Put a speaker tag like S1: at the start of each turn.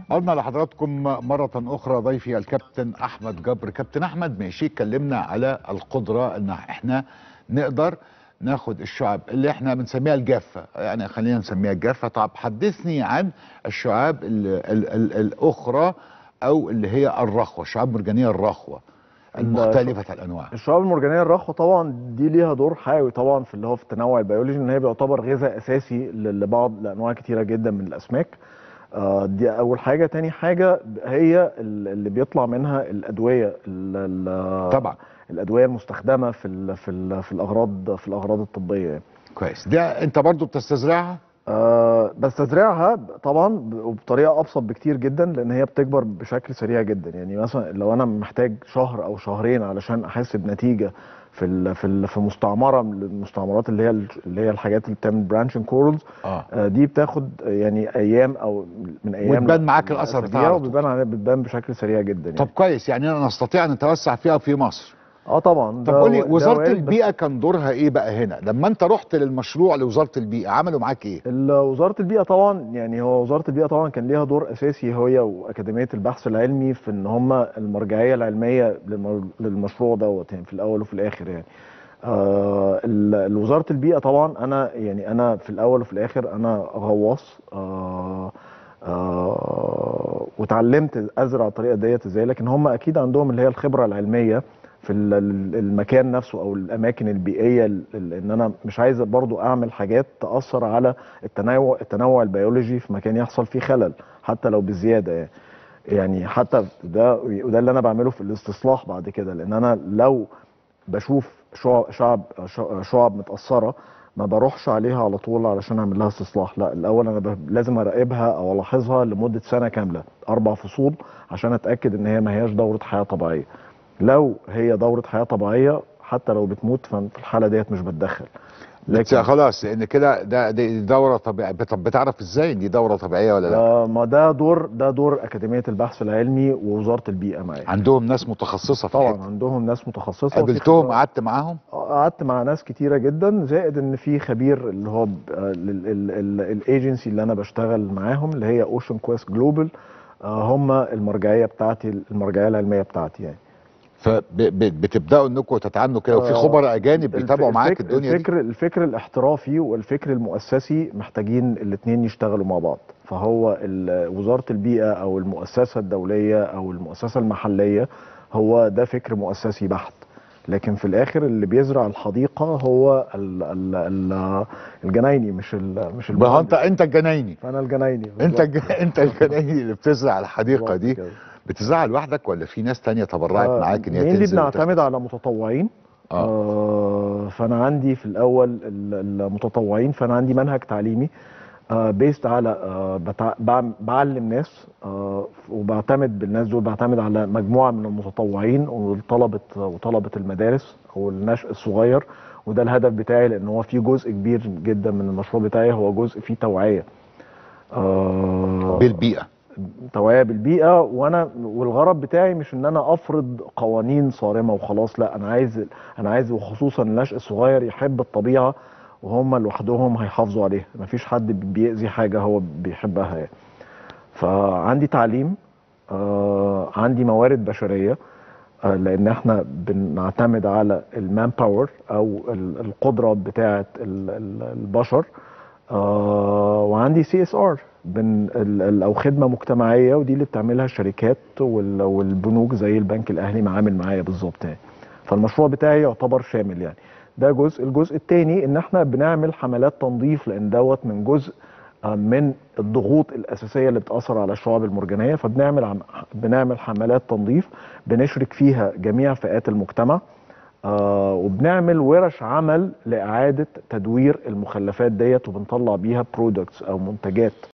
S1: عدنا لحضراتكم مرة أخرى ضيفي الكابتن أحمد جبر كابتن أحمد ماشي اتكلمنا على القدرة إن إحنا نقدر ناخد الشعاب اللي احنا بنسميها الجافة يعني خلينا نسميها الجافة طب حدثني عن الشعاب ال ال ال الأخرى أو اللي هي الرخوة الشعاب المرجانية الرخوة المختلفة الأنواع
S2: الشعاب المرجانيه الرخوه طبعا دي ليها دور حيوي طبعا في اللي هو في التنوع البيولوجي ان هي بيعتبر غذاء اساسي ل- لبعض لانواع كتيره جدا من الاسماك آه، دي اول حاجه تاني حاجه هي ال- اللي بيطلع منها الادويه ال- ال-
S1: طبعا
S2: الادويه المستخدمه في ال في ال في الاغراض في الاغراض الطبيه يعني.
S1: كويس ده أنت برضو بتستزرعها
S2: أه بستزرعها ب- طبعا ب- وبطريقه ابسط بكتير جدا لان هي بتكبر بشكل سريع جدا يعني مثلا لو انا محتاج شهر او شهرين علشان احس بنتيجه في ال في ال في مستعمره من المستعمرات اللي هي ال- اللي هي الحاجات اللي بتعمل برانشنج كورلز
S1: اه
S2: آه، دي بتاخد آه، يعني ايام او من ايام
S1: وتبان معاك الأثر
S2: لأسابيع
S1: بتاعها على طول.
S2: وبيبان عليها بتبان بشكل سريع جدا يعني.
S1: طب كويس يعني أنا نستطيع أن نتوسع فيها في مصر
S2: اه طبعا
S1: طب
S2: ده
S1: قول لي
S2: و- ده
S1: وزارة
S2: وارد، بس
S1: البيئة كان دورها ايه بقى هنا؟ لما انت رحت للمشروع لوزارة البيئة عملوا معاك ايه؟
S2: ال- وزارة البيئة طبعا يعني هو وزارة البيئة طبعا كان ليها دور أساسي هي وأكاديمية البحث العلمي في إن هم المرجعية العلمية للمر- للمشروع دوت يعني في الأول وفي الآخر يعني. آه ال- وزارة البيئة طبعا أنا يعني أنا في الأول وفي الآخر أنا غواص آه آه وتعلمت أزرع الطريقة ديت إزاي لكن هم أكيد عندهم اللي هي الخبرة العلمية في ال- ال- المكان نفسه او الاماكن البيئيه ال- ال- ان انا مش عايز برضو اعمل حاجات تاثر على التنوع التنوع البيولوجي في مكان يحصل فيه خلل حتى لو بزياده يعني يعني حتى ده وده اللي انا بعمله في الاستصلاح بعد كده لان انا لو بشوف شعب شعب شعب متاثره ما بروحش عليها على طول علشان اعمل لها استصلاح لا الاول انا ب- لازم اراقبها او الاحظها لمده سنه كامله اربع فصول عشان اتاكد ان هي ما هياش دوره حياه طبيعيه لو هي دوره حياه طبيعيه حتى لو بتموت ففي الحاله ديت مش بتدخل
S1: بس خلاص لان كده ده دي دورة طبيعية طب بتعرف ازاي ان دي دورة طبيعية ولا لا؟
S2: آه، ما ده دور ده دور اكاديميه البحث العلمي ووزاره البيئه معايا
S1: عندهم ناس متخصصة في
S2: طبعا
S1: الحتة.
S2: عندهم ناس متخصصه وفي
S1: قابلتهم
S2: خبرة.
S1: قعدت معاهم؟
S2: قعدت مع ناس كتيره جدا زائد ان في خبير اللي هو الايجنسي اللي انا بشتغل معاهم اللي هي اوشن كويست جلوبال هم المرجعيه بتاعتي المرجعيه العلميه بتاعتي يعني
S1: فبتبداوا انكم تتعاملوا كده وفي
S2: آه،
S1: خبراء اجانب
S2: الف-
S1: بيتابعوا معاك
S2: الفكر-
S1: الدنيا دي؟
S2: الفكر الفكر الاحترافي والفكر المؤسسي محتاجين الاثنين يشتغلوا مع بعض فهو ال- وزاره البيئه او المؤسسه الدوليه او المؤسسه المحليه هو ده فكر مؤسسي بحت لكن في الاخر اللي بيزرع الحديقه هو ال ال ال الجنايني مش ال مش
S1: ما هو انت
S2: المهندس.
S1: انت الجنايني
S2: فانا الجنايني
S1: انت
S2: بالظبط.
S1: الج- انت الجنايني اللي بتزرع الحديقة
S2: بالظبط
S1: دي
S2: كده.
S1: بتزرعها لوحدك ولا في ناس تانية تبرعت
S2: آه،
S1: معاك ان هي
S2: mainly
S1: تنزل
S2: بنعتمد على متطوعين
S1: آه.
S2: آه فانا عندي في الاول ال- المتطوعين فانا عندي منهج تعليمي آه بيست على آه بتع... بعم- بعلم ناس آه وبعتمد بالناس دول بعتمد على مجموعه من المتطوعين وطلبه وطلبه المدارس او النشء الصغير وده الهدف بتاعي لان هو في جزء كبير جدا من المشروع بتاعي هو جزء فيه توعيه آه
S1: بالبيئة
S2: توعيه بالبيئه وانا والغرض بتاعي مش ان انا افرض قوانين صارمه وخلاص لا انا عايز انا عايز وخصوصا النشء الصغير يحب الطبيعه وهم لوحدهم هيحافظوا عليها مفيش حد بيأذي حاجه هو بيحبها يعني فعندي تعليم آه عندي موارد بشريه آه لان احنا بنعتمد على المان باور او ال- القدره بتاعه ال- ال- البشر آه وعندي سي اس ار او خدمه مجتمعيه ودي اللي بتعملها الشركات وال- والبنوك زي البنك الاهلي معامل معايا بالظبط يعني فالمشروع بتاعي يعتبر شامل يعني ده جزء الجزء الثاني ان احنا بنعمل حملات تنظيف لان دوت من جزء آه، من الضغوط الاساسيه اللي بتاثر على الشعاب المرجانيه فبنعمل عم بنعمل حملات تنظيف بنشرك فيها جميع فئات المجتمع آه وبنعمل ورش عمل لاعاده تدوير المخلفات ديت وبنطلع بيها برودكتس او منتجات